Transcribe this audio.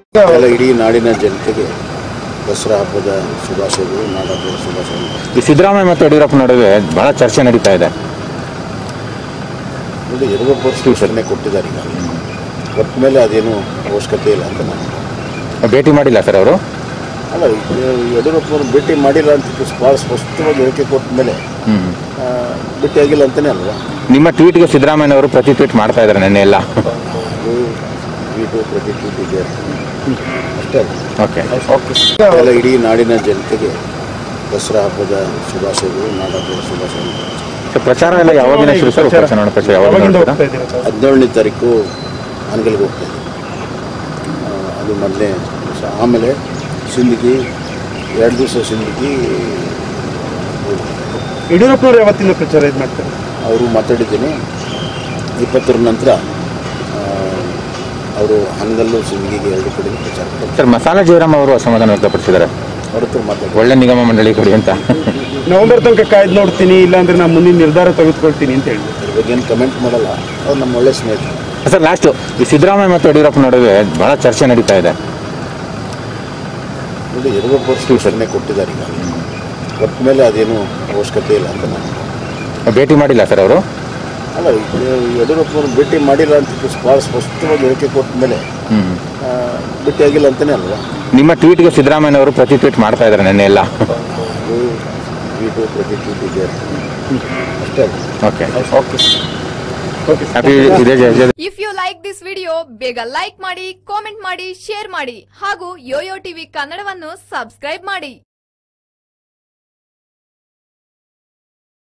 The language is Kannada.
ಎಲ್ಲ ಇಡೀ ನಾಡಿನ ಜನತೆಗೆ ದಸರಾ ಹಬ್ಬದ ಶುಭಾಶಯಗಳು ನಾಡಹಬ್ಬದ ಶುಭಾಶಯಗಳು ಈ ಸಿದ್ದರಾಮಯ್ಯ ಮತ್ತು ಯಡಿಯೂರಪ್ಪ ನಡುವೆ ಬಹಳ ಚರ್ಚೆ ನಡೀತಾ ಇದೆ ನೋಡಿ ಯಡಿಯೂರಪ್ಪ ಸೂಚನೆ ಕೊಟ್ಟಿದ್ದಾರೆ ಈಗ ಒಟ್ಟ ಮೇಲೆ ಅದೇನು ಅವಶ್ಯಕತೆ ಇಲ್ಲ ಅಂತ ನಾನು ಭೇಟಿ ಮಾಡಿಲ್ಲ ಸರ್ ಅವರು ಅಲ್ಲ ಯಡಿಯೂರಪ್ಪನವ್ರು ಭೇಟಿ ಮಾಡಿಲ್ಲ ಅಂತ ಭಾಳ ಸ್ಪಷ್ಟವಾಗಿ ಹೇಳಿಕೆ ಕೊಟ್ಟ ಮೇಲೆ ಆ, ಭೇಟಿಯಾಗಿಲ್ಲ ಅಂತಲೇ ಅಲ್ವಾ ನಿಮ್ಮ ಟ್ವೀಟ್ಗೆ ಸಿದ್ದರಾಮಯ್ಯ ಅವರು ಪ್ರತಿ ಟ್ವೀಟ್ ಮಾಡ್ತಾ ಇದ್ದಾರೆ ನೆನ್ನೆ ಎಲ್ಲ ಅದು ವೀಟು ಪ್ರತಿ ಟ್ವೀಟ್ ಇದೆ ಅಷ್ಟೇ ಅಲ್ಲ ಓಕೆ ಎಲ್ಲ ಇಡೀ ನಾಡಿನ ಜನತೆಗೆ ದಸರಾ ಹಬ್ಬದ ಶುಭಾಶಯಗಳು ನಾಡಹಬ್ಬದ ಶುಭಾಶಯಗಳು ಸೊ ಪ್ರಚಾರ ಎಲ್ಲ ಯಾವಾಗಿನ ಶುರು ಸರ್ ಉಪ ಚುನಾವಣಾ ಪ್ರಚಾರ ಯಾವಾಗ ಯಾವಾಗಿಂದ ನೋಡ್ತೀರಾ? ಹೋಗ್ತಾ ಇದ್ದೀರಾ ಸರ್ ಹದಿನೇಳನೇ ತಾರೀಕು ಹಾನಗಲ್ಗೆ ಹೋಗ್ತಾ ಇದ್ದೀವಿ ಆ, ಅದು ಮೊದಲನೇ ದಿವಸ ಆಮೇಲೆ ಸಿಂದಗಿ ಎರಡು ದಿವಸ ಸಿಂದಗಿ ಯಡಿಯೂರಪ್ಪನವ್ರು ಯಾವತ್ತಿಂದ ಪ್ರಚಾರ ಇದು ಮಾಡ್ತಾರೆ ಅವರು ಮಾತಾಡಿದ್ದೀನಿ ಇಪ್ಪತ್ತರ ನಂತರ ಅವರು ಹಾನಗಲ್ಲು ಸಿಂದಗಿಗೆ ಎರಡು ಕಡೆ ಪ್ರಚಾರ ಮಾಡ್ತಾರೆ ಸರ್ ಮಸಾಲ ಜಯರಾಮ್ ಅವರು ಅಸಮಾಧಾನ ವ್ಯಕ್ತಪಡಿಸಿದ್ದಾರೆ ಅವ್ರ ಹತ್ರ ಮಾತಾಡಿ ಒಳ್ಳೆ ನಿಗಮ ಮಂಡಳಿ ಕೊಡಿ ಅಂತ ನವೆಂಬರ್ ತನಕ ಕಾಯ್ದು ನೋಡ್ತೀನಿ ಇಲ್ಲಾಂದ್ರೆ ನಾನು ಮುಂದಿನ ನಿರ್ಧಾರ ತೆಗೆದುಕೊಳ್ತೀನಿ ಅಂತ ಹೇಳಿ ಅದ್ರ ಬಗ್ಗೆ ಏನು ಕಮೆಂಟ್ ಮಾಡಲ್ಲ ಅವ್ರು ನಮ್ಮ ಒಳ್ಳೆ ಸ್ನೇಹಿತರು ಸರ್ ಲಾಸ್ಟು ಈ ಸಿದ್ದರಾಮಯ್ಯ ಮತ್ತು ಯಡಿಯೂರಪ್ಪ ನಡುವೆ ಬಹಳ ಚರ್ಚೆ ನಡೀತಾ ಇದೆ ನೋಡಿ ಯಡಿಯೂರಪ್ಪ ಸೂಚನೆ ಕೊಟ್ಟಿದ್ದಾರೆ ಈಗ ಒಟ್ಟ ಮೇಲೆ ಅದೇನು ಅವಶ್ಯಕತೆ ಇಲ್ಲ ಅಂತ ನಾನು ಭೇಟಿ ಮಾಡಿಲ್ಲ ಸರ್ ಅವರು ಅಲ್ಲ ಯಡಿಯೂರಪ್ಪನವ್ರು ಭೇಟಿ ಮಾಡಿಲ್ಲ ಅಂತ ಭಾಳ ಸ್ಪಷ್ಟವಾಗಿ ಹೇಳಿಕೆ ಕೊಟ್ಟ ಮೇಲೆ ಆ, ಭೇಟಿಯಾಗಿಲ್ಲ ಅಂತಲೇ ಅಲ್ವಾ ನಿಮ್ಮ ಟ್ವೀಟ್ಗೆ ಸಿದ್ದರಾಮಯ್ಯ ಅವರು ಪ್ರತಿ ಟ್ವೀಟ್ ಮಾಡ್ತಾ ಇದ್ದಾರೆ ನೆನ್ನೆ ಎಲ್ಲ ಅದು ವೀಟು ಪ್ರತಿ ಟ್ವೀಟ್ ಇದೆ ಅಷ್ಟೇ ಅಲ್ಲ ಓಕೆ ಓಕೆ ಹ್ಯಾಪಿ ಇದೇ ಜಯ ಜಯ if you like this video ಬೇಗ ಲೈಕ್ ಮಾಡಿ ಕಾಮೆಂಟ್ ಮಾಡಿ ಶೇರ್ ಮಾಡಿ ಹಾಗೂ ಯೋಯೋ ಟಿವಿ ಕನ್ನಡವನ್ನು ಸಬ್ಸ್ಕ್ರೈಬ್ ಮಾಡಿ